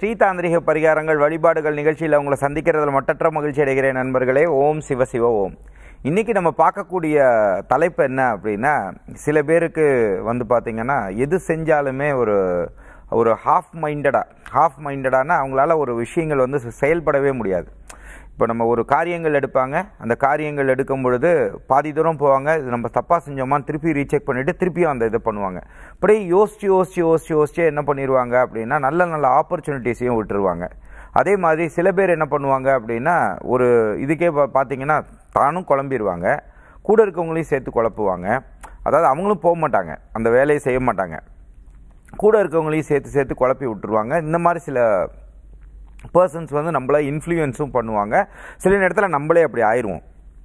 ஸ்ரீதாந்திரிக பரிகாரங்கள் வழிபாடுகள் நிகழ்ச்சியில் உங்களை சந்திக்கிறதுல மட்டற்ற மகிழ்ச்சி அடைகிறேன் நண்பர்களே ஓம் சிவ சிவ ஓம் இன்னைக்கு நம்ம பார்க்கக்கூடிய தலைப்பு என்ன அப்படின்னா சில பேருக்கு வந்து பார்த்தீங்கன்னா எது செஞ்சாலுமே ஒரு ஒரு ஹாஃப் மைண்டடாக ஹாஃப் மைண்டடானா அவங்களால ஒரு விஷயங்கள் வந்து செயல்படவே முடியாது இப்போ நம்ம ஒரு காரியங்கள் எடுப்பாங்க அந்த காரியங்கள் எடுக்கும் பொழுது பாதி தூரம் போவாங்க இது நம்ம தப்பாக செஞ்சோமான்னு திருப்பி ரீசெக் பண்ணிவிட்டு திருப்பியும் அந்த இதை பண்ணுவாங்க அப்படியே யோசிச்சு யோசிச்சு யோசிச்சு யோசிச்சு என்ன பண்ணிடுவாங்க அப்படின்னா நல்ல நல்ல ஆப்பர்ச்சுனிட்டிஸையும் விட்டுருவாங்க அதே மாதிரி சில பேர் என்ன பண்ணுவாங்க அப்படின்னா ஒரு இதுக்கே பா- பார்த்தீங்கன்னா தானும் குழம்பிடுவாங்க கூட இருக்கவங்களையும் சேர்த்து குழப்புவாங்க அதாவது அவங்களும் போக மாட்டாங்க அந்த வேலையை செய்ய மாட்டாங்க கூட இருக்கவங்களையும் சேர்த்து சேர்த்து குழப்பி விட்டுருவாங்க இந்த மாதிரி சில பர்சன்ஸ் வந்து நம்மள இன்ஃப்ளூயன்ஸும் பண்ணுவாங்க சில நேரத்தில் நம்மளே அப்படி ஆயிடுவோம்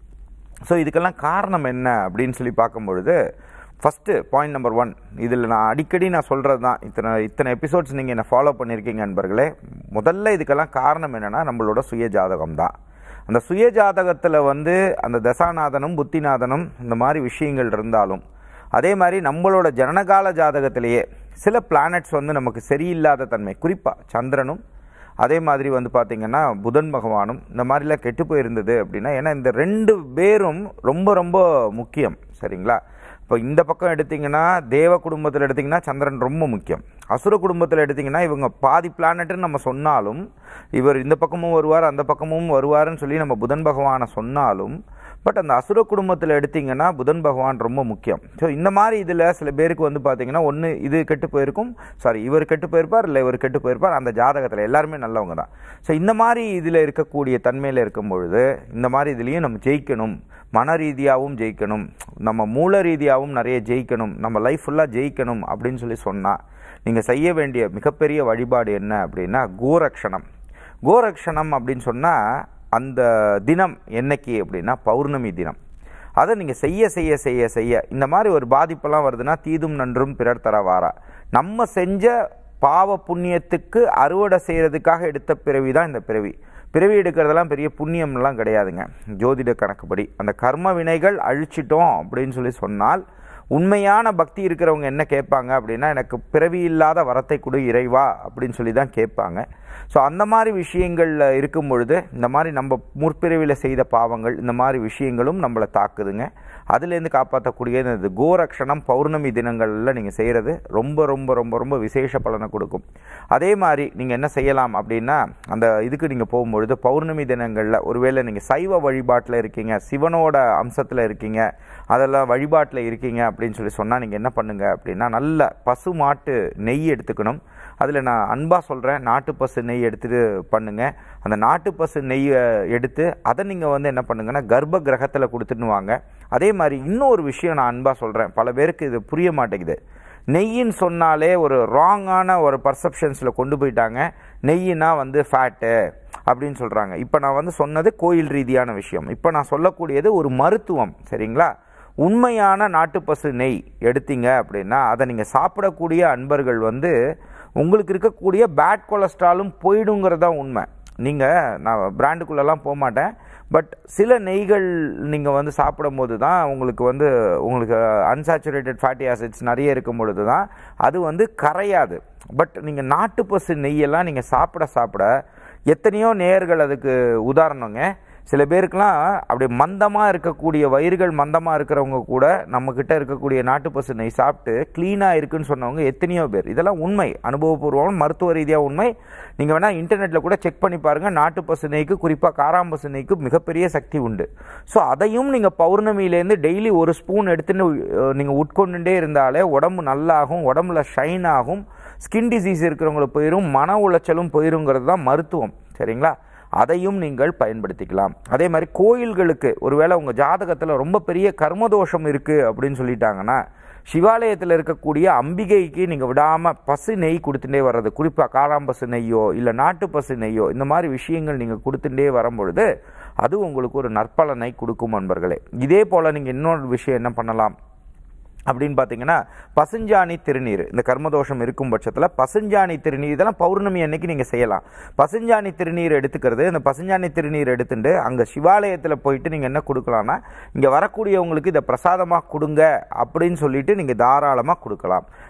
ஸோ இதுக்கெல்லாம் காரணம் என்ன அப்படின்னு சொல்லி பார்க்கும்பொழுது ஃபஸ்ட்டு பாயிண்ட் நம்பர் ஒன் இதில் நான் அடிக்கடி நான் சொல்கிறது தான் இத்தனை இத்தனை எபிசோட்ஸ் நீங்கள் என்னை ஃபாலோ பண்ணியிருக்கீங்க நண்பர்களே முதல்ல இதுக்கெல்லாம் காரணம் என்னென்னா நம்மளோட சுய ஜாதகம் தான் அந்த சுய ஜாதகத்தில் வந்து அந்த தசாநாதனும் புத்திநாதனும் இந்த மாதிரி விஷயங்கள் இருந்தாலும் அதே மாதிரி நம்மளோட ஜனனகால ஜாதகத்திலேயே சில பிளானட்ஸ் வந்து நமக்கு சரியில்லாத தன்மை குறிப்பாக சந்திரனும் அதே மாதிரி வந்து பார்த்திங்கன்னா புதன் பகவானும் இந்த மாதிரிலாம் கெட்டு போயிருந்தது அப்படின்னா ஏன்னா இந்த ரெண்டு பேரும் ரொம்ப ரொம்ப முக்கியம் சரிங்களா இப்போ இந்த பக்கம் எடுத்தீங்கன்னா தேவ குடும்பத்தில் எடுத்தீங்கன்னா சந்திரன் ரொம்ப முக்கியம் அசுர குடும்பத்தில் எடுத்தீங்கன்னா இவங்க பாதி பிளானட்டுன்னு நம்ம சொன்னாலும் இவர் இந்த பக்கமும் வருவார் அந்த பக்கமும் வருவாருன்னு சொல்லி நம்ம புதன் பகவானை சொன்னாலும் பட் அந்த அசுர குடும்பத்தில் எடுத்தீங்கன்னா புதன் பகவான் ரொம்ப முக்கியம் ஸோ இந்த மாதிரி இதில் சில பேருக்கு வந்து பார்த்தீங்கன்னா ஒன்று இது கெட்டு போயிருக்கும் சாரி இவர் கெட்டு போயிருப்பார் இல்லை இவர் கெட்டு போயிருப்பார் அந்த ஜாதகத்தில் எல்லாருமே நல்லவங்க தான் ஸோ இந்த மாதிரி இதில் இருக்கக்கூடிய தன்மையில் இருக்கும் பொழுது இந்த மாதிரி இதுலேயும் நம்ம ஜெயிக்கணும் மன ரீதியாகவும் ஜெயிக்கணும் நம்ம மூல ரீதியாகவும் நிறைய ஜெயிக்கணும் நம்ம லைஃப் ஃபுல்லாக ஜெயிக்கணும் அப்படின்னு சொல்லி சொன்னால் நீங்கள் செய்ய வேண்டிய மிகப்பெரிய வழிபாடு என்ன அப்படின்னா கோரக்ஷணம் கோரக்ஷணம் அப்படின்னு சொன்னால் அந்த தினம் என்னைக்கு அப்படின்னா பௌர்ணமி தினம் அதை நீங்கள் செய்ய செய்ய செய்ய செய்ய இந்த மாதிரி ஒரு பாதிப்பெல்லாம் வருதுன்னா தீதும் நன்றும் பிறர் தர வாரா நம்ம செஞ்ச பாவ புண்ணியத்துக்கு அறுவடை செய்கிறதுக்காக எடுத்த பிறவி தான் இந்த பிறவி பிறவி எடுக்கிறதெல்லாம் பெரிய புண்ணியம்லாம் கிடையாதுங்க ஜோதிட கணக்குப்படி அந்த கர்ம வினைகள் அழிச்சிட்டோம் அப்படின்னு சொல்லி சொன்னால் உண்மையான பக்தி இருக்கிறவங்க என்ன கேட்பாங்க அப்படின்னா எனக்கு பிறவி இல்லாத வரத்தை கொடு இறைவா அப்படின்னு சொல்லி தான் கேட்பாங்க ஸோ அந்த மாதிரி விஷயங்களில் இருக்கும் பொழுது இந்த மாதிரி நம்ம முற்பிறவியில் செய்த பாவங்கள் இந்த மாதிரி விஷயங்களும் நம்மளை தாக்குதுங்க அதுலேருந்து காப்பாற்றக்கூடிய இந்த கோரக்ஷணம் பௌர்ணமி தினங்களில் நீங்கள் செய்கிறது ரொம்ப ரொம்ப ரொம்ப ரொம்ப விசேஷ பலனை கொடுக்கும் அதே மாதிரி நீங்கள் என்ன செய்யலாம் அப்படின்னா அந்த இதுக்கு நீங்கள் போகும்பொழுது பௌர்ணமி தினங்களில் ஒருவேளை நீங்கள் சைவ வழிபாட்டில் இருக்கீங்க சிவனோட அம்சத்தில் இருக்கீங்க அதெல்லாம் வழிபாட்டில் இருக்கீங்க அப்படின்னு சொல்லி சொன்னால் நீங்கள் என்ன பண்ணுங்க அப்படின்னா நல்ல பசு மாட்டு நெய் எடுத்துக்கணும் அதில் நான் அன்பாக சொல்கிறேன் நாட்டு பசு நெய் எடுத்துட்டு பண்ணுங்க அந்த நாட்டு பசு நெய்யை எடுத்து அதை நீங்கள் வந்து என்ன பண்ணுங்கன்னா கர்ப்ப கிரகத்தில் கொடுத்துன்னு வாங்க அதே மாதிரி இன்னொரு விஷயம் நான் அன்பாக சொல்கிறேன் பல பேருக்கு இது புரிய மாட்டேங்குது நெய்யின்னு சொன்னாலே ஒரு ராங்கான ஒரு பர்செப்ஷன்ஸில் கொண்டு போயிட்டாங்க நெய்யினா வந்து ஃபேட்டு அப்படின்னு சொல்கிறாங்க இப்போ நான் வந்து சொன்னது கோயில் ரீதியான விஷயம் இப்போ நான் சொல்லக்கூடியது ஒரு மருத்துவம் சரிங்களா உண்மையான நாட்டுப்பசு நெய் எடுத்தீங்க அப்படின்னா அதை நீங்கள் சாப்பிடக்கூடிய அன்பர்கள் வந்து உங்களுக்கு இருக்கக்கூடிய பேட் கொலஸ்ட்ராலும் போயிடுங்கிறது தான் உண்மை நீங்கள் நான் பிராண்டுக்குள்ளெல்லாம் போக மாட்டேன் பட் சில நெய்கள் நீங்கள் வந்து சாப்பிடும்போது தான் உங்களுக்கு வந்து உங்களுக்கு அன்சாச்சுரேட்டட் ஃபேட்டி ஆசிட்ஸ் நிறைய இருக்கும் பொழுது தான் அது வந்து கரையாது பட் நீங்கள் நாட்டுப்பசு நெய்யெல்லாம் நீங்கள் சாப்பிட சாப்பிட எத்தனையோ நேர்கள் அதுக்கு உதாரணங்க சில பேருக்குலாம் அப்படி மந்தமாக இருக்கக்கூடிய வயிறுகள் மந்தமாக இருக்கிறவங்க கூட நம்மக்கிட்ட இருக்கக்கூடிய நாட்டு பசு நெய் சாப்பிட்டு க்ளீனாக இருக்குன்னு சொன்னவங்க எத்தனையோ பேர் இதெல்லாம் உண்மை அனுபவபூர்வம் மருத்துவ ரீதியாக உண்மை நீங்கள் வேணால் இன்டர்நெட்டில் கூட செக் பண்ணி பாருங்கள் நாட்டு பசு நெய்க்கு குறிப்பாக காராம்பசு நெய்க்கு மிகப்பெரிய சக்தி உண்டு ஸோ அதையும் நீங்கள் பௌர்ணமியிலேருந்து டெய்லி ஒரு ஸ்பூன் எடுத்துன்னு நீங்கள் உட்கொண்டுட்டே இருந்தாலே உடம்பு நல்லாகும் உடம்புல ஷைன் ஆகும் ஸ்கின் டிசீஸ் இருக்கிறவங்களுக்கு போயிடும் மன உளைச்சலும் போயிருங்கிறது தான் மருத்துவம் சரிங்களா அதையும் நீங்கள் பயன்படுத்திக்கலாம் அதே மாதிரி கோயில்களுக்கு ஒருவேளை உங்கள் ஜாதகத்தில் ரொம்ப பெரிய கர்மதோஷம் இருக்குது அப்படின்னு சொல்லிட்டாங்கன்னா சிவாலயத்தில் இருக்கக்கூடிய அம்பிகைக்கு நீங்கள் விடாமல் பசு நெய் கொடுத்துட்டே வர்றது குறிப்பாக காளாம்பசு நெய்யோ இல்லை நாட்டு பசு நெய்யோ இந்த மாதிரி விஷயங்கள் நீங்கள் கொடுத்துட்டே வரும்பொழுது அது உங்களுக்கு ஒரு நற்பலனை கொடுக்கும் நண்பர்களே இதே போல் நீங்கள் இன்னொரு விஷயம் என்ன பண்ணலாம் அப்படின்னு பார்த்தீங்கன்னா பசுஞ்சாணி திருநீர் இந்த கர்மதோஷம் இருக்கும் பட்சத்தில் பசுஞ்சாணி திருநீர் இதெல்லாம் பௌர்ணமி அன்னைக்கு நீங்கள் செய்யலாம் பசுஞ்சாணி திருநீர் எடுத்துக்கிறது இந்த பசுஞ்சாணி திருநீர் எடுத்துட்டு அங்கே சிவாலயத்தில் போயிட்டு நீங்கள் என்ன கொடுக்கலாம்னா இங்கே வரக்கூடியவங்களுக்கு இதை பிரசாதமாக கொடுங்க அப்படின்னு சொல்லிட்டு நீங்கள் தாராளமாக கொடுக்கலாம்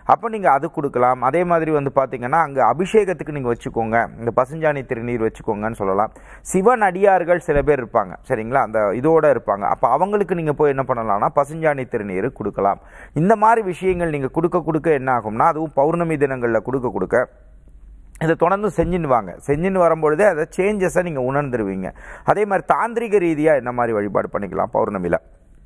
அப்போ நீங்கள் அது கொடுக்கலாம் அதே மாதிரி வந்து பார்த்தீங்கன்னா அங்கே அபிஷேகத்துக்கு நீங்கள் வச்சுக்கோங்க இந்த பசுஞ்சாணி திருநீர் வச்சுக்கோங்கன்னு சொல்லலாம் சிவன் அடியார்கள் சில பேர் இருப்பாங்க சரிங்களா அந்த இதோட இருப்பாங்க அப்போ அவங்களுக்கு நீங்கள் போய் என்ன பண்ணலாம்னா பசுஞ்சாணி திருநீர் கொடுக்கலாம் இந்த மாதிரி விஷயங்கள் நீங்கள் கொடுக்க கொடுக்க என்ன ஆகும்னா அதுவும் பௌர்ணமி தினங்களில் கொடுக்க கொடுக்க இதை தொடர்ந்து செஞ்சுன்னு வாங்க செஞ்சுன்னு வரும்பொழுதே அதை சேஞ்சஸை நீங்கள் உணர்ந்துருவீங்க அதே மாதிரி தாந்திரிக ரீதியாக என்ன மாதிரி வழிபாடு பண்ணிக்கலாம் பௌர்ணமியில்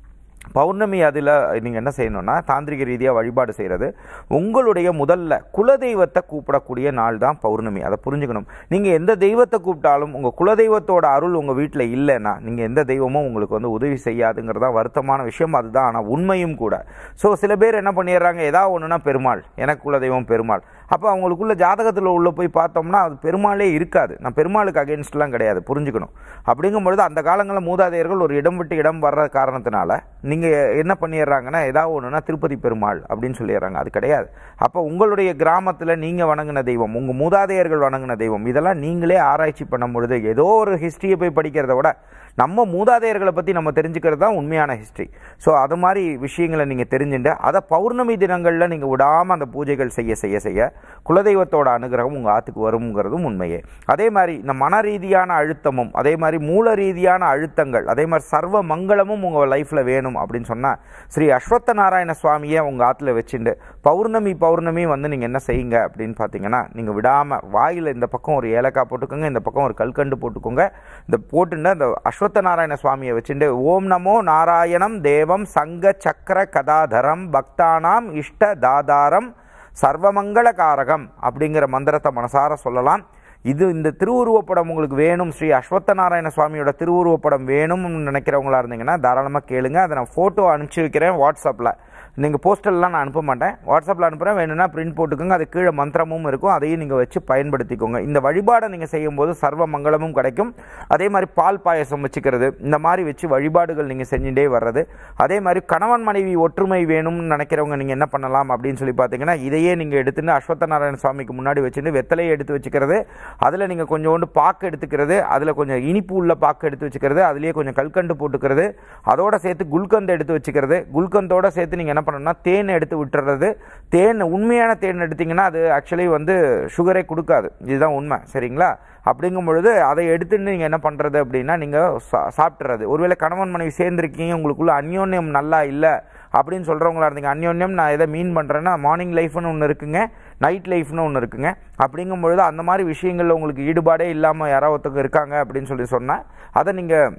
பௌர்ணமி அதில் நீங்கள் என்ன செய்யணும்னா தாந்திரிக ரீதியாக வழிபாடு செய்கிறது உங்களுடைய முதல்ல குலதெய்வத்தை கூப்பிடக்கூடிய நாள் தான் பௌர்ணமி அதை புரிஞ்சுக்கணும் நீங்கள் எந்த தெய்வத்தை கூப்பிட்டாலும் உங்கள் குலதெய்வத்தோட அருள் உங்கள் வீட்டில் இல்லைன்னா நீங்கள் எந்த தெய்வமும் உங்களுக்கு வந்து உதவி செய்யாதுங்கிறது தான் வருத்தமான விஷயம் அதுதான் ஆனால் உண்மையும் கூட ஸோ சில பேர் என்ன பண்ணிடுறாங்க ஏதாவது ஒன்றுனா பெருமாள் எனக்கு குலதெய்வம் பெருமாள் அப்போ அவங்களுக்குள்ள ஜாதகத்தில் உள்ள போய் பார்த்தோம்னா அது பெருமாளே இருக்காது நான் பெருமாளுக்கு அகேன்ஸ்ட்லாம் கிடையாது புரிஞ்சுக்கணும் அப்படிங்கும்பொழுது அந்த காலங்களில் மூதாதையர்கள் ஒரு இடம் விட்டு இடம் வர்ற காரணத்தினால நீங்கள் என்ன பண்ணிடுறாங்கன்னா ஏதாவது ஒன்றுனா திருப்பதி பெருமாள் அப்படின்னு சொல்லிடுறாங்க அது கிடையாது அப்போ உங்களுடைய கிராமத்தில் நீங்கள் வணங்கின தெய்வம் உங்கள் மூதாதையர்கள் வணங்கின தெய்வம் இதெல்லாம் நீங்களே ஆராய்ச்சி பண்ணும் பொழுது ஏதோ ஒரு ஹிஸ்ட்ரியை போய் படிக்கிறத விட நம்ம மூதாதையர்களை பற்றி நம்ம தெரிஞ்சுக்கிறது தான் உண்மையான ஹிஸ்ட்ரி ஸோ அது மாதிரி விஷயங்களை நீங்கள் தெரிஞ்சுட்டு அதை பௌர்ணமி தினங்களில் நீங்கள் விடாமல் அந்த பூஜைகள் செய்ய செய்ய செய்ய குலதெய்வத்தோட அனுகிரகம் உங்கள் ஆற்றுக்கு வருங்கிறதும் உண்மையே அதே மாதிரி இந்த மன ரீதியான அழுத்தமும் அதே மாதிரி மூல ரீதியான அழுத்தங்கள் அதே மாதிரி சர்வ மங்களமும் உங்கள் லைஃப்பில் வேணும் அப்படின்னு சொன்னால் ஸ்ரீ அஸ்வத்த நாராயண சுவாமியை உங்கள் ஆற்றுல வச்சுட்டு பௌர்ணமி பௌர்ணமி வந்து நீங்கள் என்ன செய்யுங்க அப்படின்னு பார்த்தீங்கன்னா நீங்கள் விடாமல் வாயில் இந்த பக்கம் ஒரு ஏலக்காய் போட்டுக்கோங்க இந்த பக்கம் ஒரு கல்கண்டு போட்டுக்கோங்க இந்த போட்டுட்டு அந்த அஸ்வத்த நாராயண சுவாமியை வச்சுட்டு ஓம் நமோ நாராயணம் தேவம் சங்க சக்கர கதாதரம் பக்தானாம் இஷ்ட தாதாரம் சர்வமங்களகாரகம் அப்படிங்கிற மந்திரத்தை மனசார சொல்லலாம் இது இந்த திருவுருவப்படம் உங்களுக்கு வேணும் ஸ்ரீ அஸ்வத்த நாராயண சுவாமியோட திருவுருவப்படம் வேணும்னு நினைக்கிறவங்களா இருந்தீங்கன்னா தாராளமாக கேளுங்க அதை நான் ஃபோட்டோ அனுப்பிச்சி வைக்கிறேன் வாட்ஸ்அப்பில் நீங்கள் போஸ்டல்லாம் நான் அனுப்ப மாட்டேன் வாட்ஸ்அப்பில் அனுப்புகிறேன் வேணும்னா பிரிண்ட் போட்டுக்கோங்க அது கீழே மந்திரமும் இருக்கும் அதையும் நீங்கள் வச்சு பயன்படுத்திக்கோங்க இந்த வழிபாடை நீங்கள் செய்யும்போது சர்வ மங்களமும் கிடைக்கும் அதே மாதிரி பால் பாயசம் வச்சுக்கிறது இந்த மாதிரி வச்சு வழிபாடுகள் நீங்கள் செஞ்சுட்டே வர்றது அதே மாதிரி கணவன் மனைவி ஒற்றுமை வேணும்னு நினைக்கிறவங்க நீங்கள் என்ன பண்ணலாம் அப்படின்னு சொல்லி பார்த்தீங்கன்னா இதையே நீங்கள் எடுத்துன்னு அஸ்வத்த நாராயண சுவாமிக்கு முன்னாடி வச்சுட்டு வெத்தலையை எடுத்து வச்சுக்கிறது அதில் நீங்கள் கொஞ்சோண்டு பாக்கு எடுத்துக்கிறது அதில் கொஞ்சம் இனிப்பு உள்ள பாக்கு எடுத்து வச்சுக்கிறது அதுலேயே கொஞ்சம் கல்கண்டு போட்டுக்கிறது அதோட சேர்த்து குல்கந்தை எடுத்து வச்சுக்கிறது குல்கந்தோட சேர்த்து நீங்கள் என்ன பண்ணணும்னா தேன் எடுத்து விட்டுறது தேன் உண்மையான தேன் எடுத்தீங்கன்னா அது ஆக்சுவலி வந்து சுகரே கொடுக்காது இதுதான் உண்மை சரிங்களா அப்படிங்கும் பொழுது அதை எடுத்துட்டு நீங்கள் என்ன பண்ணுறது அப்படின்னா நீங்கள் சா சாப்பிட்றது ஒருவேளை கணவன் மனைவி சேர்ந்துருக்கீங்க உங்களுக்குள்ள அந்யோன்யம் நல்லா இல்லை அப்படின்னு சொல்கிறவங்களா இருந்தீங்க அந்யோன்யம் நான் எதை மீன் பண்ணுறேன்னா மார்னிங் லைஃப்னு ஒன்று இருக்குங்க நைட் லைஃப்னு ஒன்று இருக்குங்க அப்படிங்கும் பொழுது அந்த மாதிரி விஷயங்களில் உங்களுக்கு ஈடுபாடே இல்லாமல் யாராவது ஒருத்தவங்க இருக்காங்க அப்படின்னு சொல்லி சொன்னால் அதை நீங்கள்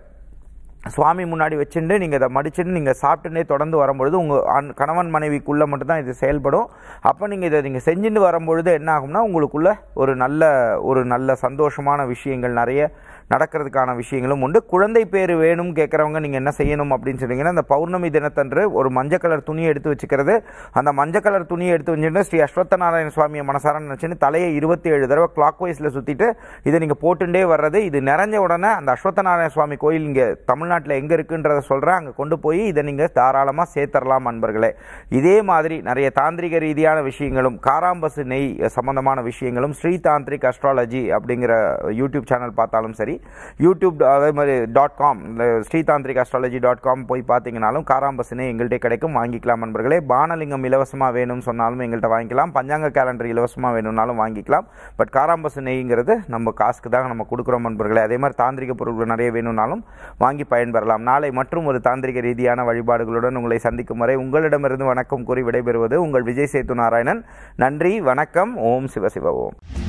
சுவாமி முன்னாடி வச்சுட்டு நீங்கள் இதை மடிச்சுட்டு நீங்கள் சாப்பிட்டுனே தொடர்ந்து வரும்பொழுது உங்கள் அன் கணவன் மனைவிக்குள்ளே மட்டும்தான் இது செயல்படும் அப்போ நீங்கள் இதை நீங்கள் செஞ்சுட்டு வரும்பொழுது என்ன ஆகும்னா உங்களுக்குள்ள ஒரு நல்ல ஒரு நல்ல சந்தோஷமான விஷயங்கள் நிறைய நடக்கிறதுக்கான விஷயங்களும் உண்டு குழந்தை பேர் வேணும் கேட்குறவங்க நீங்கள் என்ன செய்யணும் அப்படின்னு சொன்னீங்கன்னா அந்த பௌர்ணமி தினத்தன்று ஒரு மஞ்சள் கலர் துணியை எடுத்து வச்சுக்கிறது அந்த மஞ்சள் கலர் துணியை எடுத்து வச்சுட்டு ஸ்ரீ அஸ்வத்த நாராயண சுவாமியை மனசார நினச்சின்னு தலையை இருபத்தி ஏழு தடவை கிளாக் வைஸில் சுற்றிட்டு இதை நீங்கள் போட்டுட்டே வர்றது இது நிறைஞ்ச உடனே அந்த அஸ்வத்த நாராயண சுவாமி கோயில் இங்கே தமிழ்நாட்டில் எங்கே இருக்குன்றத சொல்கிறேன் அங்கே கொண்டு போய் இதை நீங்கள் தாராளமாக சேர்த்தரலாம் அன்பர்களே இதே மாதிரி நிறைய தாந்திரிக ரீதியான விஷயங்களும் காராம்பசு நெய் சம்பந்தமான விஷயங்களும் ஸ்ரீ தாந்திரிக் அஸ்ட்ராலஜி அப்படிங்கிற யூடியூப் சேனல் பார்த்தாலும் சரி யூடியூப் அதே மாதிரி டாட் காம் இந்த ஸ்ரீதாந்திரிக் அஸ்ட்ராலஜி டாட் காம் போய் பார்த்தீங்கனாலும் காராம்பசினே எங்கள்கிட்ட கிடைக்கும் வாங்கிக்கலாம் நண்பர்களே பானலிங்கம் இலவசமாக வேணும்னு சொன்னாலும் எங்கள்கிட்ட வாங்கிக்கலாம் பஞ்சாங்க கேலண்டர் இலவசமாக வேணும்னாலும் வாங்கிக்கலாம் பட் காராம்பசு நெய்ங்கிறது நம்ம காசுக்கு தான் நம்ம கொடுக்குறோம் நண்பர்களே அதே மாதிரி தாந்திரிக பொருட்கள் நிறைய வேணும்னாலும் வாங்கி பயன்பெறலாம் நாளை மற்றும் ஒரு தாந்திரிக ரீதியான வழிபாடுகளுடன் உங்களை சந்திக்கும் வரை உங்களிடமிருந்து வணக்கம் கூறி விடைபெறுவது உங்கள் விஜய் சேத்து நாராயணன் நன்றி வணக்கம் ஓம் சிவ சிவ ஓம்